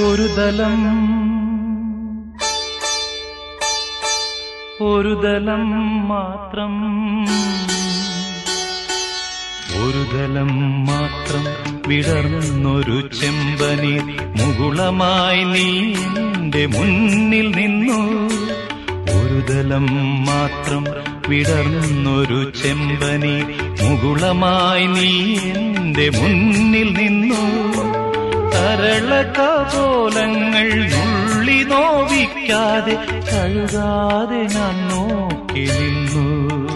ഒരു ദലം ഒരു ദലം മാത്രം ഒരു ദലം മാത്രം വിടർന്നൊരു ചെമ്പനി മുകുളമായി നീ എന്റെ മുന്നിൽ നിന്നു ഒരു ദലം മാത്രം വിടർന്നൊരു ചെമ്പനി മുകുളമായി നീ എന്റെ മുന്നിൽ നിന്നു തരള കപോലങ്ങൾ നുള്ളി നോവിക്കാതെ കഴുകാതെ ഞാൻ നോക്കി നിന്നു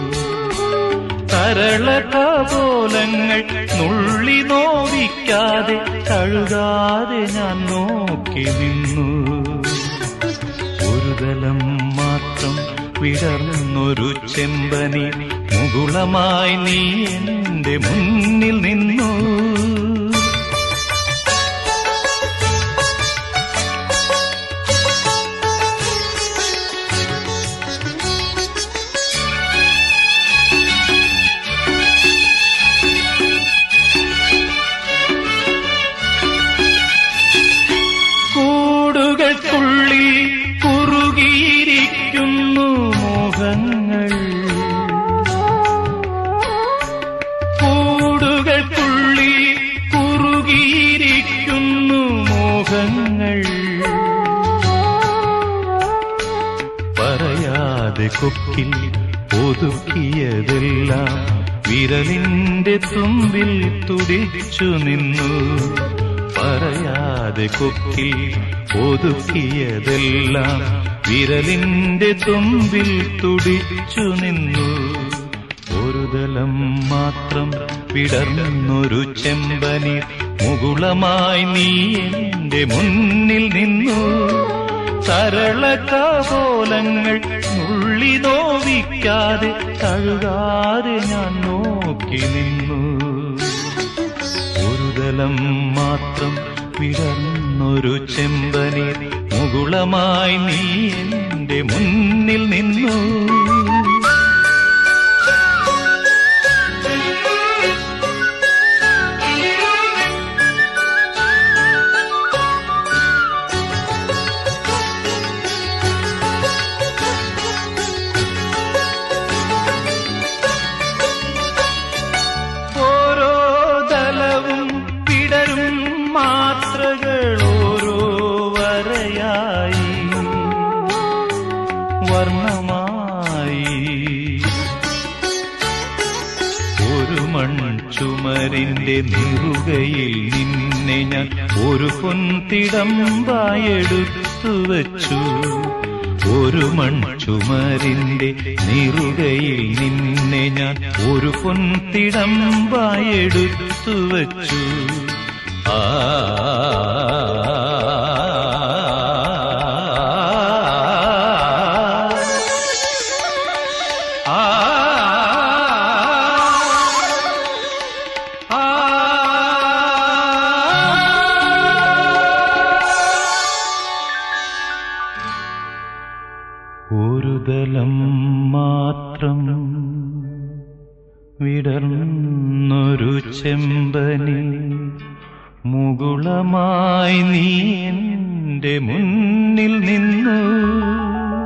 തരള കപോലങ്ങൾ നുള്ളി നോവിക്കാതെ കഴുകാതെ ഞാൻ നോക്കി നിന്നു ഒരു ദലം മാത്രം വിടർന്നൊരു ചെമ്പനി മുകുളമായി നീ എന്റെ മുന്നിൽ നിന്നു കൂടുകൾക്കുള്ളിൽ കുറുകിയിരിക്കുന്നു മോഹങ്ങൾ കൂടുകൾക്കുള്ളിൽ കുറുകിയിരിക്കുന്നു മോഹങ്ങൾ പറയാതെ കൊക്കിൽ ഒതുക്കിയതെല്ലാം വിരലിന്റെ തുമ്പിൽ തുടിച്ചു നിന്നു പറയാതെ കൊക്കിൽ ഒതുക്കിയതെല്ലാം വിരലിന്റെ തുമ്പിൽ തുടിച്ചു നിന്നു ഒരു ദലം മാത്രം വിടർന്നൊരു ചെമ്പനി മുകുളമായി നീ എന്റെ മുന്നിൽ നിന്നു സരള കപോലങ്ങൾ നുള്ളി നോവിക്കാതെ കഴുകാതെ ഞാൻ നോക്കി നിന്നു ഒരു ദലം മാത്രം വിടർന്നൊരു ചെമ്പനി മുകുളമായി നീ എന്റെ മുന്നിൽ നിന്നു ഓരോ ദലവും പിടരും മാത്രകൾ ഓരോ വരയായി വർണ്ണമായി ഒരു മൺചുമരിന്റെ നിറുകയിൽ നിന്നെ ഞാൻ ഒരു പൊൻതിടമ്പായെടുത്തു വച്ചു ഒരു മൺചുമരിന്റെ നിറുകയിൽ നിന്നെ ഞാൻ ഒരു പൊൻതിടമ്പായെടുത്തു വച്ചു ആ ആ ഒരു ദലം മാത്രം വിടർന്നൊരു ചെമ്പനി മുകുളമായി നീ എന്റെ മുന്നിൽ നിന്നു